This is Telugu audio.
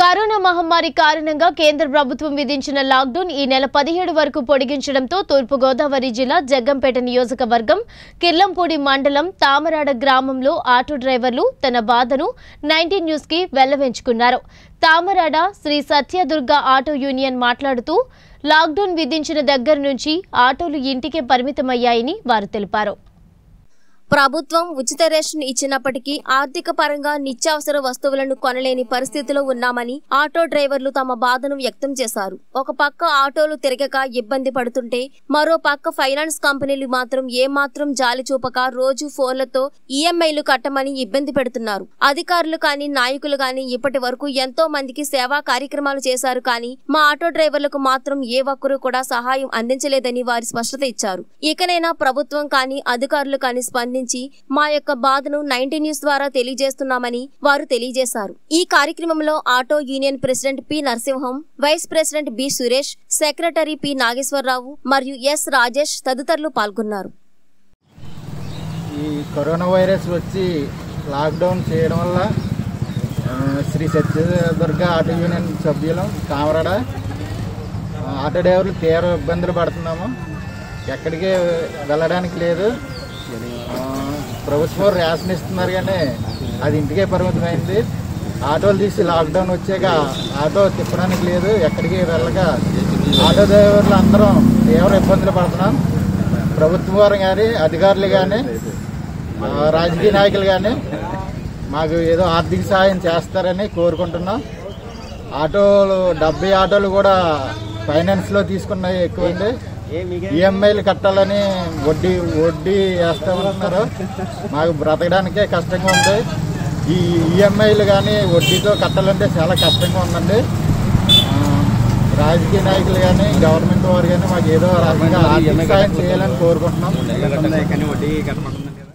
కరోనా మహమ్మారి కారణంగా కేంద్ర ప్రభుత్వం విధించిన లాక్డౌన్ ఈ నెల పదిహేడు వరకు పొడిగించడంతో తూర్పుగోదావరి జిల్లా జగ్గంపేట నియోజకవర్గం కిర్లంపూడి మండలం తామరాడ గ్రామంలో ఆటో డ్రైవర్లు తన బాధను నైన్టీన్ న్యూస్ కి వెల్లవెంచుకున్నారు తామరాడ శ్రీ సత్యదుర్గ ఆటో యూనియన్ మాట్లాడుతూ లాక్డౌన్ విధించిన దగ్గర నుంచి ఆటోలు ఇంటికే పరిమితమయ్యాయని వారు తెలిపారు ప్రభుత్వం ఉచిత రేషన్ ఇచ్చినప్పటికీ ఆర్థిక పరంగా నిత్యావసర వస్తువులను కొనలేని పరిస్థితిలో ఉన్నామని ఆటో డ్రైవర్లు తమ బాధను వ్యక్తం చేశారు ఒక పక్క ఆటోలు తిరగక ఇబ్బంది పడుతుంటే మరో పక్క ఫైనాన్స్ కంపెనీలు మాత్రం ఏమాత్రం జాలి చూపక రోజు ఫోన్లతో ఈఎంఐలు కట్టమని ఇబ్బంది పెడుతున్నారు అధికారులు కానీ నాయకులు కానీ ఇప్పటి వరకు ఎంతో మందికి సేవా కార్యక్రమాలు చేశారు కానీ మా ఆటో డ్రైవర్లకు మాత్రం ఏ ఒక్కరూ కూడా సహాయం అందించలేదని వారి స్పష్టత ఇచ్చారు ఇకనైనా ప్రభుత్వం కానీ అధికారులు కానీ స్పందించి మా యొక్క బాధను నైన్టీ న్యూస్ ద్వారా తెలియజేస్తున్నామని వారు తెలియజేశారు ఈ కార్యక్రమంలో auto union president P Narasimham vice president B Suresh secretary P Nageswara Rao మరియు ఎస్ రాజేష్ తదితరులు పాల్గొన్నారు ఈ కరోనా వైరస్ వచ్చి లాక్డౌన్ చేయడం వల్ల ఆ, శ్రీ సత్యదుర్గ ఆటో యూనియన్ సభ్యులం కామరాడ ఆ, ఆటో డ్రైవర్లు తీవ్ర ఇబ్బందులు పడుతున్నాము ఎక్కడికి వెళ్ళడానికి లేదు ఆ, ప్రభుత్వం రేషన్ ఇస్తున్నారు కానీ అది ఇంటికే పరిమితమైంది ఆటోలు తీసి లాక్డౌన్ వచ్చాక ఆటో తిప్పడానికి లేదు ఎక్కడికి వెళ్ళక ఆటో డ్రైవర్లు అందరం తీవ్ర ఇబ్బందులు పడుతున్నాం ప్రభుత్వం వారు కానీ అధికారులు కానీ ఆ, రాజకీయ నాయకులు కానీ మాకు ఏదో ఆర్థిక సహాయం చేస్తారని కోరుకుంటున్నాం ఆటోలు డెబ్బై ఆటోలు కూడా ఫైనాన్స్లో తీసుకున్నాయి ఎక్కువ ఉంది ఈఎంఐలు కట్టాలని వడ్డీ వడ్డీ వేస్తూ ఉంటున్నారు మాకు బ్రతకడానికే కష్టంగా ఉంది ఈ ఈఎంఐలు కానీ వడ్డీతో కట్టాలంటే చాలా కష్టంగా ఉందండి ఆ, రాజకీయ నాయకులు కానీ గవర్నమెంట్ వారు కానీ మాకు ఏదో రకంగా ఆర్థిక సాయం చేయాలని కోరుకుంటున్నాం కానీ వడ్డీ కట్టమంటుంది కదా